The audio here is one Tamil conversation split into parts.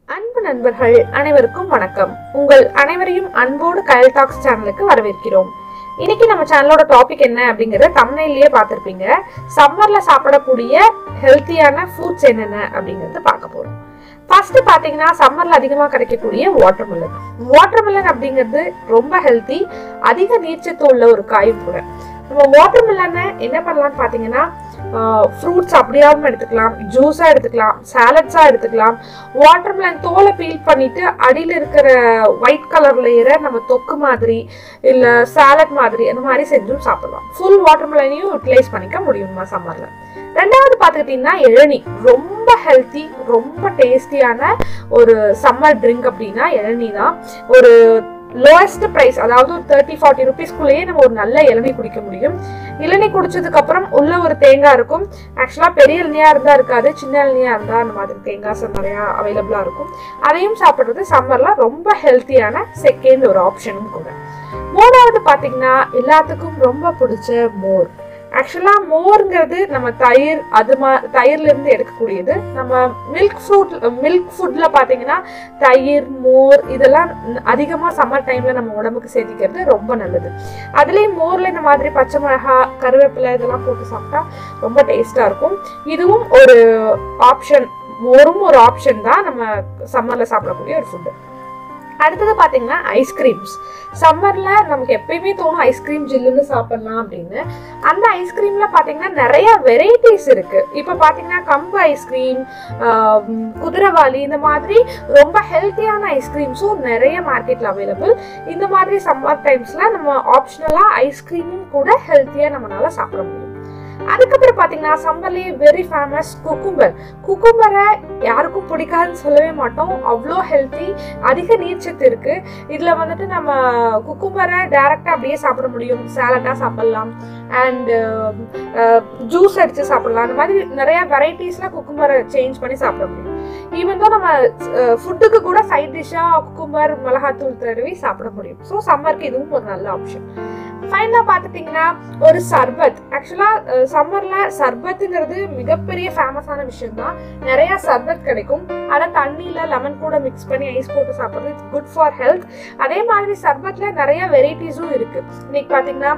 அன்பு நண்பர்கள் அனைவருக்கும் வணக்கம் உங்கள் அனைவரையும் அன்போடு கயல் டாக்ஸ் சேனலுக்கு வரவேற்கிறோம் இன்னைக்கு நம்ம சேனலோட டாபிக் என்ன அப்படிங்கறத தமிழ்லயே பார்த்திருப்பீங்க சம்மர்ல சாப்பிடக்கூடிய ஹெல்த்தியான ஃபுட்ஸ் என்னென்ன அப்படிங்கறத பார்க்க போறோம் ஃபர்ஸ்ட் பாத்தீங்கன்னா சம்மர்ல அதிகமா கிடைக்கக்கூடிய வாட்டர்மெலன் வாட்டர்மெலன் அப்படிங்கிறது ரொம்ப ஹெல்த்தி அதிக நீர்ச்சத்து உள்ள ஒரு காயும் கூட நம்ம வாட்டர்மெலனை என்ன பண்ணலாம்னு பாத்தீங்கன்னா ஃப்ரூட்ஸ் அப்படியாவும் எடுத்துக்கலாம் ஜூஸாக எடுத்துக்கலாம் சாலட்ஸாக எடுத்துக்கலாம் வாட்டர்மெலன் தோலை பீல் பண்ணிட்டு அடியில் இருக்கிற ஒயிட் கலர் லேயரை நம்ம தொக்கு மாதிரி இல்லை சாலட் மாதிரி அந்த மாதிரி செஞ்சும் சாப்பிடலாம் ஃபுல் வாட்டர்மெலனையும் யூட்டிலைஸ் பண்ணிக்க முடியுமா சம்மரில் ரெண்டாவது பார்த்துக்கிட்டிங்கன்னா இளநி ரொம்ப ஹெல்த்தி ரொம்ப டேஸ்டியான ஒரு சம்மர் ட்ரிங்க் அப்படின்னா இளநி தான் ஒரு லோயஸ்ட் ப்ரைஸ் அதாவது ஒரு தேர்ட்டி ஃபார்ட்டி ருபீஸ்க்குள்ளேயே நம்ம ஒரு நல்ல இளநீ குடிக்க முடியும் இளநீ குடிச்சதுக்கு அப்புறம் உள்ள ஒரு தேங்காய் இருக்கும் ஆக்சுவலாக பெரிய இளநியா இருந்தா இருக்காது சின்ன இளநியா இருந்தா அந்த மாதிரி தேங்காய் நிறையா அவைலபிளா இருக்கும் அதையும் சாப்பிட்றது சம்மர்ல ரொம்ப ஹெல்த்தியான செகண்ட் ஒரு ஆப்ஷனும் கூட மூணாவது பார்த்தீங்கன்னா எல்லாத்துக்கும் ரொம்ப பிடிச்ச மோர் ஆக்சுவலாக மோருங்கிறது நம்ம தயிர் அது மா தயிர்ல இருந்து எடுக்கக்கூடியது நம்ம மில்க் ஃப்ரூட் மில்க் ஃபுட்ல பார்த்தீங்கன்னா தயிர் மோர் இதெல்லாம் அதிகமாக சம்மர் டைம்ல நம்ம உடம்புக்கு சேர்த்திக்கிறது ரொம்ப நல்லது அதுலேயும் மோர்ல இந்த மாதிரி பச்சை மிளகா கருவேப்பிலை இதெல்லாம் போட்டு சாப்பிட்டா ரொம்ப டேஸ்டா இருக்கும் இதுவும் ஒரு ஆப்ஷன் மோரும் ஒரு ஆப்ஷன் தான் நம்ம சம்மர்ல சாப்பிடக்கூடிய ஒரு ஃபுட்டு அடுத்தது பார்த்தீங்கன்னா ஐஸ்கிரீம்ஸ் சம்மரில் நமக்கு எப்பயுமே தோணும் ஐஸ்கிரீம் ஜில்லுன்னு சாப்பிட்லாம் அப்படின்னு அந்த ஐஸ்கிரீமில் பார்த்தீங்கன்னா நிறைய வெரைட்டிஸ் இருக்கு இப்போ பார்த்தீங்கன்னா கம்பு ஐஸ்கிரீம் குதிரவாளி இந்த மாதிரி ரொம்ப ஹெல்த்தியான ஐஸ்கிரீம்ஸும் நிறைய மார்க்கெட்டில் அவைலபிள் இந்த மாதிரி சம்மர் டைம்ஸில் நம்ம ஆப்ஷனலாக ஐஸ்கிரீமும் கூட ஹெல்த்தியாக நம்மளால சாப்பிட முடியும் அதுக்கப்புறம் பார்த்தீங்கன்னா சம்மர்லேயே வெரி ஃபேமஸ் குக்கும்பர் குக்கும்பரை யாருக்கும் பிடிக்காதுன்னு சொல்லவே மாட்டோம் அவ்வளோ ஹெல்த்தி அதிக நீர்ச்சத்து இருக்கு இதில் வந்துட்டு நம்ம குக்கும்பரை டைரெக்டாக அப்படியே சாப்பிட முடியும் சாலட்டாக சாப்பிடலாம் அண்ட் ஜூஸ் அடித்து சாப்பிடலாம் அந்த மாதிரி நிறைய வெரைட்டிஸில் குக்கும்பரை சேஞ்ச் பண்ணி சாப்பிட முடியும் ஈவன் தான் நம்ம ஃபுட்டுக்கு கூட சைட் டிஷ்ஷாக குக்கும்பர் மிளகாத்தூள் தடவி சாப்பிட முடியும் ஸோ சம்மருக்கு இதுவும் ஒரு நல்ல ஆப்ஷன் ஃபைனலாக பார்த்துட்டிங்கன்னா ஒரு சர்பத் ஆக்சுவலாக சம்மரில் சர்பத்துங்கிறது மிகப்பெரிய ஃபேமஸான விஷயம் தான் நிறையா சர்பத் கிடைக்கும் அதை தண்ணியில் லெமன் கூட மிக்ஸ் பண்ணி ஐஸ் போட்டு சாப்பிட்றது இட்ஸ் குட் ஃபார் ஹெல்த் அதே மாதிரி சர்பத்தில் நிறைய வெரைட்டிஸும் இருக்குது இன்னைக்கு பார்த்தீங்கன்னா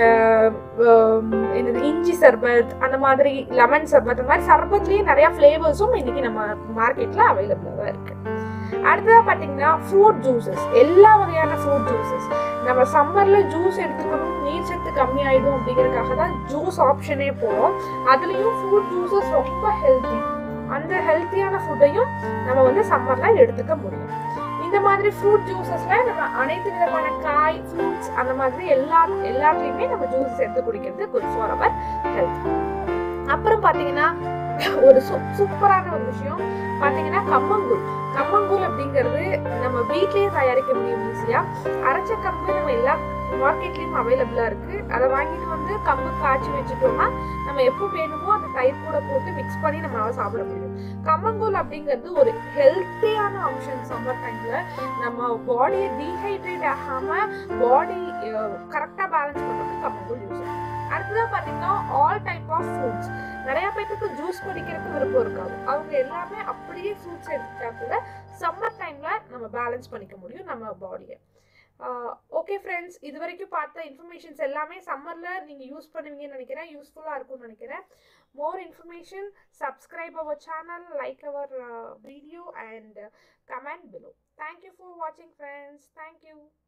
என்னது இஞ்சி சர்பத் அந்த மாதிரி லெமன் சர்பத் அந்த மாதிரி சர்பத்லேயே நிறைய ஃப்ளேவர்ஸும் இன்னைக்கு நம்ம மார்க்கெட்டில் அவைலபிளாக தான் இருக்குது அடுத்ததாக பார்த்தீங்கன்னா ஃப்ரூட் ஜூஸஸ் எல்லா வகையான ஃப்ரூட் ஜூஸஸ் நம்ம சம்மர்ல ஜூஸ் எடுத்துக்கணும் நீர் சத்து கம்மியாயிடும் அப்படிங்கிறதுக்காக தான் ஜூஸ் ஆப்ஷனே போவோம் அதுலேயும் ஃப்ரூட் ஜூஸஸ் ரொம்ப ஹெல்த்தி அந்த ஹெல்த்தியான ஃபுட்டையும் நம்ம வந்து சம்மர்ல எடுத்துக்க முடியும் இந்த மாதிரி ஃப்ரூட் ஜூஸஸ்ல நம்ம அனைத்து விதமான காய் ஃப்ரூட்ஸ் அந்த மாதிரி எல்லா எல்லாத்துலேயுமே நம்ம ஜூஸ் எடுத்து குடிக்கிறது குட் ஃபார் அவர் ஹெல்த் அப்புறம் பார்த்தீங்கன்னா ஒரு சூப்பரான ஒரு விஷயம் பார்த்தீங்கன்னா கம்மங்கூழ் கம்மங்கூழ் அப்படிங்கிறது நம்ம வீட்லயே தயாரிக்க முடியும் ஈஸியா அரைச்ச கம்பு நம்ம எல்லா மார்க்கெட்லயும் அவைலபிளா இருக்கு அதை வாங்கிட்டு வந்து கம்பு காய்ச்சி வச்சுட்டோம்னா நம்ம எப்போ வேணுமோ அந்த தயிர் கூட போட்டு மிக்ஸ் பண்ணி நம்மளால சாப்பிட முடியும் கம்மங்கூழ் அப்படிங்கிறது ஒரு ஹெல்த்தியான ஆப்ஷன் சம்மர் டைம்ல நம்ம பாடியை டீஹைட்ரேட் ஆகாம பாடி கரெக்டா பேலன்ஸ் பண்றதுக்கு கம்மங்கூழ் யூஸ் அடுத்ததான் பாத்தீங்கன்னா ஆல் டைப் ஆஃப் ஃப்ரூட்ஸ் நிறைய பேருக்கு ஜூஸ் குடிக்கிறதுக்கு விருப்பம் இருக்காது அவங்க எல்லாமே அப்படியே ஃப்ரூட்ஸ் எடுத்துட்டா கூட சம்மர் டைம்ல நம்ம பேலன்ஸ் பண்ணிக்க முடியும் நம்ம பாடியை ஓகே ஃப்ரெண்ட்ஸ் இது வரைக்கும் பார்த்த இன்ஃபர்மேஷன்ஸ் எல்லாமே சம்மரில் நீங்கள் யூஸ் பண்ணுவீங்கன்னு நினைக்கிறேன் யூஸ்ஃபுல்லாக இருக்கும்னு நினைக்கிறேன் more information subscribe our channel like our video and comment below thank you for வாட்சிங் ஃப்ரெண்ட்ஸ் தேங்க்யூ